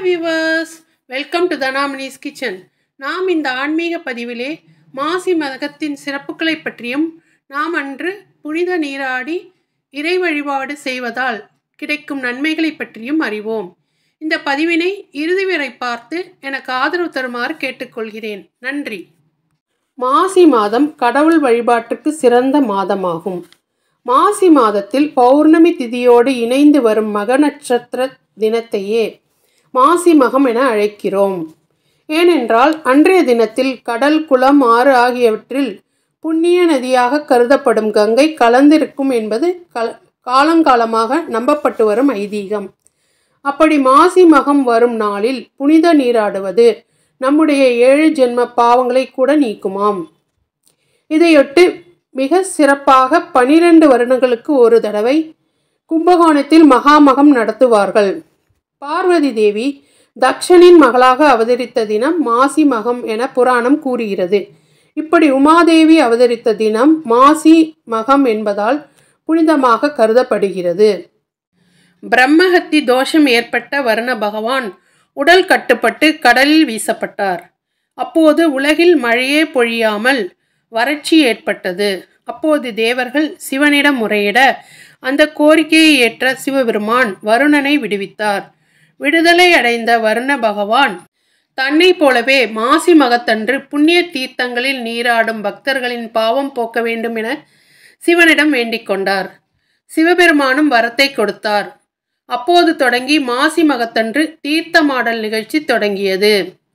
viewers welcome to Dhanamani's kitchen நாம் இந்த ஆன்மீக பதிவிலே மாசி மதகத்தின் சிறப்புகளை பற்றியும் நாம் அன்று புனித நீராடி இறை வழிபாடு செய்வதால் கிடைக்கும் நன்மைகளை பற்றியும் அறிவோம் இந்த பதிவினை இறுதி வரை பார்த்து எனக்கு ஆதரவு தருமாறு கேட்டுக்கொள்கிறேன் நன்றி மாசி மாதம் கடவுள் வழிபாட்டுக்கு சிறந்த மாதமாகும் மாசி மாதத்தில் பௌர்ணமி திதியோடு இணைந்து வரும் மக நட்சத்திர தினத்தையே மாசி மகம் என அழைக்கிறோம் ஏனென்றால் அன்றைய தினத்தில் கடல் குளம் ஆறு ஆகியவற்றில் புண்ணிய நதியாக கருதப்படும் கங்கை கலந்திருக்கும் என்பது கல காலங்காலமாக நம்பப்பட்டு வரும் ஐதீகம் அப்படி மாசி மகம் வரும் நாளில் புனித நீராடுவது நம்முடைய ஏழு ஜென்ம பாவங்களை கூட நீக்குமாம் இதையொட்டு மிக சிறப்பாக பனிரெண்டு வருடங்களுக்கு ஒரு தடவை கும்பகோணத்தில் மகாமகம் நடத்துவார்கள் பார்வதி தேவி தக்ஷனின் மகளாக அவதரித்த தினம் மாசி மகம் என புராணம் கூறுகிறது இப்படி உமாதேவி அவதரித்த தினம் மாசி மகம் என்பதால் புனிதமாக கருதப்படுகிறது பிரம்மஹத்தி தோஷம் ஏற்பட்ட வருண பகவான் உடல் கட்டுப்பட்டு கடலில் வீசப்பட்டார் அப்போது உலகில் மழையே பொழியாமல் வறட்சி ஏற்பட்டது அப்போது தேவர்கள் சிவனிடம் முறையிட அந்த கோரிக்கையை ஏற்ற சிவபெருமான் வருணனை விடுவித்தார் விடுதலை அடைந்த வருண பகவான் தன்னை போலவே மாசி மகத்தன்று புண்ணிய தீர்த்தங்களில் நீராடும் பக்தர்களின் பாவம் போக்க வேண்டும் என சிவனிடம் வேண்டிக் கொண்டார் சிவபெருமானும் வரத்தை கொடுத்தார் அப்போது தொடங்கி மாசி மகத்தன்று தீர்த்தமாடல் நிகழ்ச்சி தொடங்கியது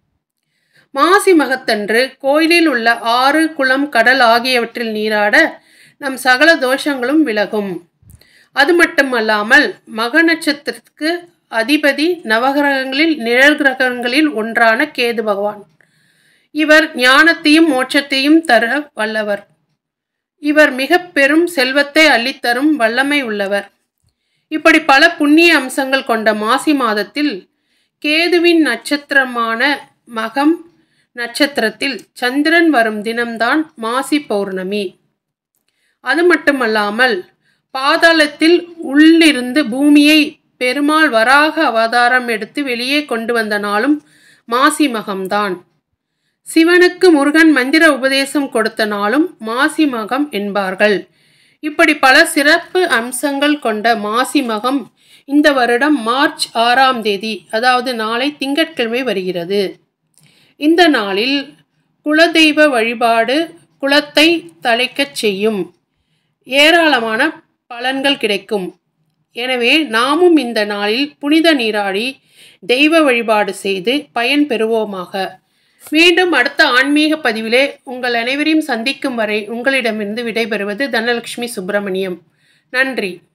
மாசி மகத்தன்று கோயிலில் உள்ள ஆறு குளம் கடல் ஆகியவற்றில் நீராட நம் சகல தோஷங்களும் விலகும் அது மட்டுமல்லாமல் மக நட்சத்திரத்துக்கு அதிபதி நவகிரகங்களில் நிழல் கிரகங்களில் ஒன்றான கேது பகவான் இவர் ஞானத்தையும் மோட்சத்தையும் தர வல்லவர் இவர் மிக பெரும் செல்வத்தை அள்ளித்தரும் வல்லமை உள்ளவர் இப்படி பல புண்ணிய அம்சங்கள் கொண்ட மாசி மாதத்தில் கேதுவின் நட்சத்திரமான மகம் நட்சத்திரத்தில் சந்திரன் வரும் தினம்தான் மாசி பௌர்ணமி அது மட்டுமல்லாமல் பாதாளத்தில் உள்ளிருந்து பூமியை பெருமாள் வராக அவதாரம் எடுத்து வெளியே கொண்டு வந்த நாளும் மாசி மகம்தான் சிவனுக்கு முருகன் மந்திர உபதேசம் கொடுத்த நாளும் மாசி மகம் என்பார்கள் இப்படி பல சிறப்பு அம்சங்கள் கொண்ட மாசி மகம் இந்த வருடம் மார்ச் ஆறாம் தேதி அதாவது நாளை திங்கட்கிழமை வருகிறது இந்த நாளில் குலதெய்வ வழிபாடு குலத்தை தழைக்கச் செய்யும் ஏராளமான பலன்கள் கிடைக்கும் எனவே நாமும் இந்த நாளில் புனித நீராடி தெய்வ வழிபாடு செய்து பயன் பெறுவோமாக மீண்டும் அடுத்த ஆன்மீக பதிவிலே உங்கள் அனைவரையும் சந்திக்கும் வரை உங்களிடமிருந்து விடைபெறுவது தனலட்சுமி சுப்பிரமணியம் நன்றி